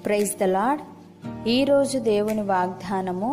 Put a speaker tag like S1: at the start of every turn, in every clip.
S1: praise the lord ఈరోజు దేవుని వాగ్దానము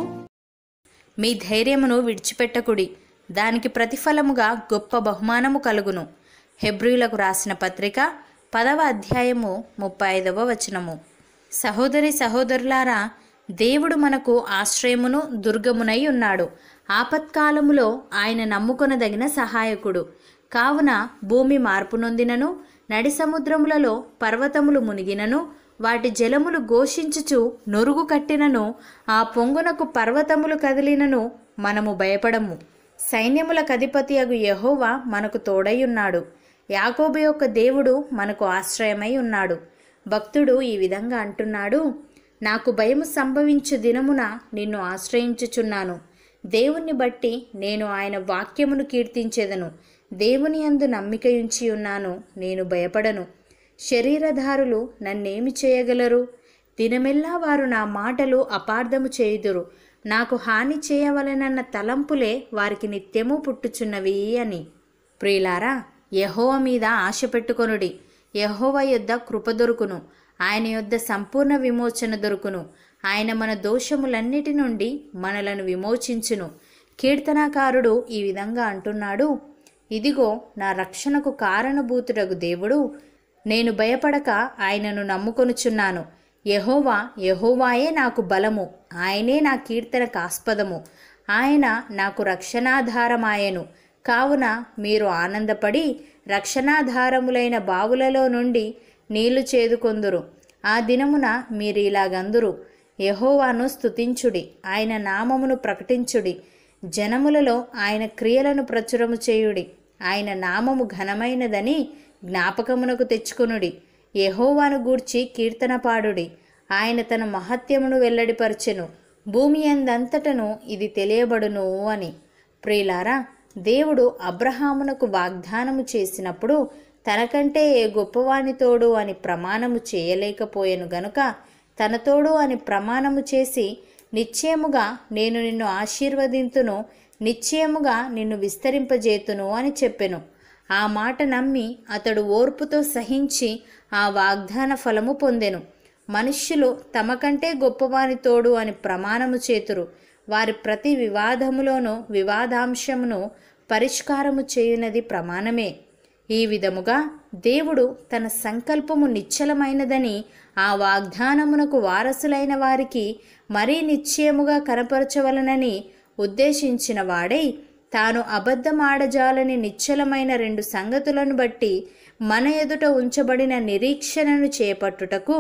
S2: మీ ధైర్యమును విడిచిపెట్టకుడి దానికి ప్రతిఫలముగా గొప్ప బహుమానము కలుగును హెబ్రియులకు రాసిన పత్రిక పదవ అధ్యాయము ముప్పై ఐదవ వచనము సహోదరి సహోదరులారా దేవుడు మనకు ఆశ్రయమును దుర్గమునై ఉన్నాడు ఆపత్కాలములో ఆయన నమ్ముకొనదగిన సహాయకుడు కావున భూమి మార్పు నొందినను నడి సముద్రములలో పర్వతములు మునిగినను వాటి జలములు ఘోషించుచు నొరుగు కట్టినను ఆ పొంగునకు పర్వతములు కదిలినను మనము భయపడము సైన్యములకు అధిపతి అగు యహోవా మనకు తోడై ఉన్నాడు యాకోబు యొక్క దేవుడు మనకు ఆశ్రయమై ఉన్నాడు భక్తుడు ఈ విధంగా అంటున్నాడు నాకు భయము సంభవించు దినమున నిన్ను ఆశ్రయించుచున్నాను దేవుణ్ణి బట్టి నేను ఆయన వాక్యమును కీర్తించెదను దేవుని యందు నమ్మికయుంచి ఉన్నాను నేను భయపడను శరీరధారులు నన్నేమి చేయగలరు దినమెల్లా వారు నా మాటలు అపార్థము చేయుదురు నాకు హాని చేయవలెనన్న తలంపులే వారికి నిత్యము పుట్టుచున్నవి అని ప్రియులారా యహోవ మీద ఆశ పెట్టుకొనుడి యహోవ యొద్ద కృప దొరుకును ఆయన యొద్ద సంపూర్ణ విమోచన దొరుకును ఆయన మన దోషములన్నిటి నుండి మనలను విమోచించును కీర్తనాకారుడు ఈ విధంగా అంటున్నాడు ఇదిగో నా రక్షణకు కారణభూతుడగు దేవుడు నేను భయపడక ఆయనను నమ్ముకొనుచున్నాను యహోవా యహోవాయే నాకు బలము ఆయనే నా కీర్తనకు ఆస్పదము ఆయన నాకు రక్షణాధారమాయను కావున మీరు ఆనందపడి రక్షణాధారములైన బావులలో నుండి నీళ్లు చేదుకొందురు ఆ దినమున మీరు ఇలాగందురు యహోవాను స్తుతించుడి ఆయన నామమును ప్రకటించుడి జనములలో ఆయన క్రియలను ప్రచురము చేయుడి ఆయన నామము ఘనమైనదని జ్ఞాపకమునకు తెచ్చుకొనుడి యహోవాను గూర్చి కీర్తన పాడుడి ఆయన తన మహత్యమును వెల్లడిపరచెను భూమి అందంతటను ఇది తెలియబడును అని ప్రియులారా దేవుడు అబ్రహామునకు వాగ్దానము చేసినప్పుడు తనకంటే ఏ గొప్పవాని తోడు అని ప్రమాణము చేయలేకపోయాను గనుక తన తోడు అని ప్రమాణము చేసి నిశ్చయముగా నేను నిన్ను ఆశీర్వదింతును నిశ్చయముగా నిన్ను విస్తరింపజేతును అని చెప్పెను ఆ మాట నమ్మి అతడు ఓర్పుతో సహించి ఆ వాగ్దాన ఫలము పొందెను మనుష్యులు తమకంటే గొప్పవాని తోడు అని ప్రమాణము చేతురు వారి ప్రతి వివాదములోనూ వివాదాంశమును పరిష్కారము చేయునది ప్రమాణమే ఈ విధముగా దేవుడు తన సంకల్పము నిశ్చలమైనదని ఆ వాగ్దానమునకు వారసులైన వారికి మరీ నిశ్చయముగా కనపరచవలనని ఉద్దేశించిన వాడై తాను అబద్ధమాడజాలని నిశ్చలమైన రెండు సంగతులను బట్టి మన ఎదుట ఉంచబడిన నిరీక్షణను చేపట్టుటకు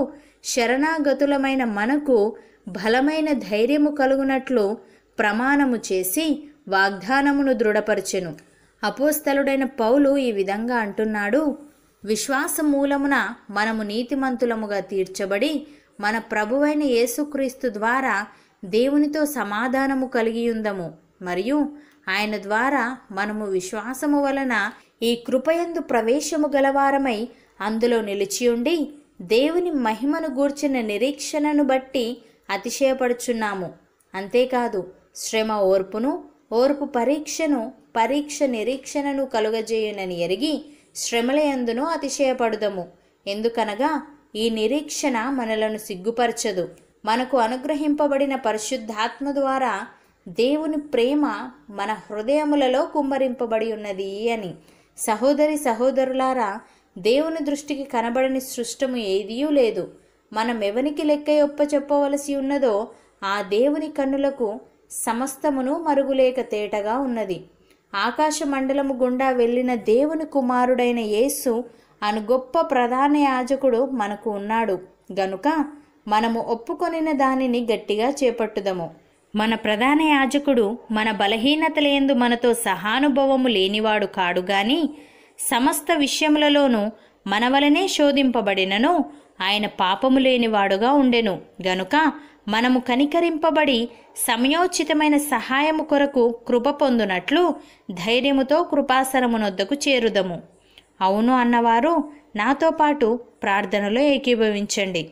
S2: శరణాగతులమైన మనకు బలమైన ధైర్యము కలుగునట్లు ప్రమాణము చేసి వాగ్దానమును దృఢపరచెను అపోస్తలుడైన పౌలు ఈ విధంగా అంటున్నాడు విశ్వాస మూలమున మనము నీతిమంతులముగా తీర్చబడి మన ప్రభువైన యేసుక్రీస్తు ద్వారా దేవునితో సమాధానము కలిగి ఉందము మరియు ఆయన ద్వారా మనము విశ్వాసము వలన ఈ కృపయందు ప్రవేశము గలవారమై అందులో నిలిచియుండి దేవుని మహిమను గూర్చిన నిరీక్షణను బట్టి అతిశయపడుచున్నాము అంతేకాదు శ్రమ ఓర్పును ఓర్పు పరీక్షను పరీక్ష నిరీక్షణను కలుగజేయునని ఎరిగి శ్రమలయందును అతిశయపడుదము ఎందుకనగా ఈ నిరీక్షణ మనలను సిగ్గుపరచదు మనకు అనుగ్రహింపబడిన పరిశుద్ధాత్మ ద్వారా దేవుని ప్రేమ మన హృదయములలో కుమ్మరింపబడి ఉన్నది అని సహోదరి సహోదరులారా దేవుని దృష్టికి కనబడని సృష్టము ఏదియూ లేదు మనం ఎవనికి లెక్క ఒప్ప చెప్పవలసి ఉన్నదో ఆ దేవుని కన్నులకు సమస్తమును మరుగులేక తేటగా ఉన్నది ఆకాశ మండలము గుండా వెళ్ళిన దేవుని కుమారుడైన యేసు అను గొప్ప ప్రధాన యాజకుడు మనకు ఉన్నాడు గనుక మనము ఒప్పుకొనిన దానిని గట్టిగా చేపట్టుదము మన ప్రధాన యాజకుడు మన బలహీనతలేందు మనతో సహానుభవము లేనివాడు కాడు గాని సమస్త విషయములలోనూ మన వలనే శోధింపబడినను ఆయన పాపము లేనివాడుగా ఉండెను గనుక మనము కనికరింపబడి సమయోచితమైన సహాయము కొరకు కృప పొందునట్లు ధైర్యముతో కృపాసనమునొద్దకు చేరుదము అవును అన్నవారు నాతో పాటు ప్రార్థనలో ఏకీభవించండి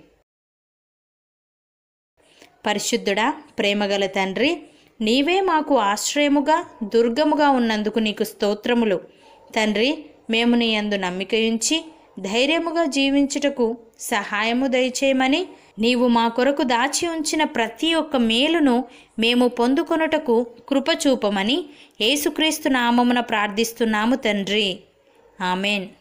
S2: పరిశుద్ధుడా ప్రేమగల తండ్రి నీవే మాకు ఆశ్రయముగా దుర్గముగా ఉన్నందుకు నీకు స్తోత్రములు తండ్రి మేము నీ యందు నమ్మిక ఉంచి ధైర్యముగా జీవించుటకు సహాయము దయచేయమని నీవు మా కొరకు దాచి ఉంచిన ప్రతి ఒక్క మేలును మేము పొందుకొనుటకు కృప చూపమని యేసుక్రీస్తు నామమున ప్రార్థిస్తున్నాము తండ్రి ఆమెన్